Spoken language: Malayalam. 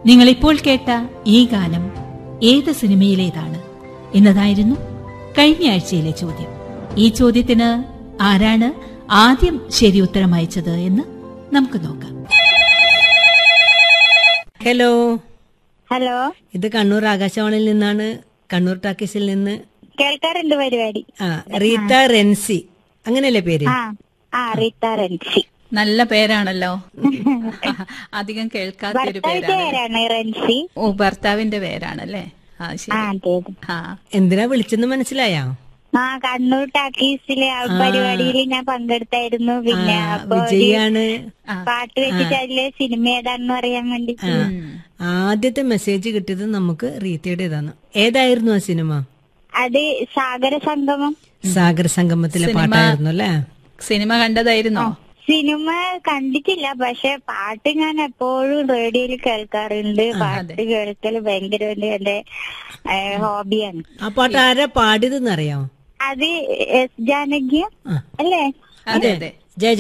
നിങ്ങളിപ്പോൾ കേട്ട ഈ ഗാനം ഏത് സിനിമയിലേതാണ് എന്നതായിരുന്നു കഴിഞ്ഞ ആഴ്ചയിലെ ചോദ്യം ഈ ചോദ്യത്തിന് ആരാണ് ആദ്യം ശരി ഉത്തരം അയച്ചത് എന്ന് നമുക്ക് നോക്കാം ഹലോ ഹലോ ഇത് കണ്ണൂർ ആകാശവാണിയിൽ നിന്നാണ് കണ്ണൂർ ടാക്കീസിൽ നിന്ന് കേൾക്കാറുണ്ട് പരിപാടി ആ റീത്ത റെൻസി അങ്ങനെയല്ലേ പേര് ആ ആ റീത്ത റെൻസി നല്ല പേരാണല്ലോ അധികം കേൾക്കാത്ത ഒരു ഭർത്താവിന്റെ പേരാണ് പേരാണ് റെൻസി ഓ ഭർത്താവിന്റെ പേരാണല്ലേ ആ ആ ശരി അതെ അതെ ആ എന്തിനാ വിളിച്ചെന്ന് മനസ്സിലായോ ആ കണ്ണൂർ ടാക്കീസിലെ ആ പരിപാടിയിൽ ഞാൻ പങ്കെടുത്തായിരുന്നു പിന്നെ ആ, അപ്പൊ ഒരു വിജയാണ് പാട്ട് വെച്ചിട്ട് അതിലെ സിനിമ ഏതാണെന്ന് അറിയാൻ വേണ്ടി ആ, ആദ്യത്തെ മെസ്സേജ് കിട്ടിയത് നമുക്ക് റീത്തയുടേതാണ് ഏതായിരുന്നു ആ സിനിമ അത് സാഗര സംഗമം സാഗര സംഗമത്തിലെ പാട്ടായിരുന്നു അല്ലേ സിനിമ കണ്ടതായിരുന്നോ സിനിമ കണ്ടിട്ടില്ല പക്ഷെ പാട്ട് ഞാൻ എപ്പോഴും റേഡിയോയിൽ കേൾക്കാറുണ്ട് പാട്ട് കേൾക്കൽ ഭയങ്കര ഒരു എന്റെ ഹോബിയാണ് ആ പാട്ട് ആരാ പാടിയതെന്ന് അറിയാമോ അത് എസ് ജാനകി ആ. അല്ലേ അതെ അതെ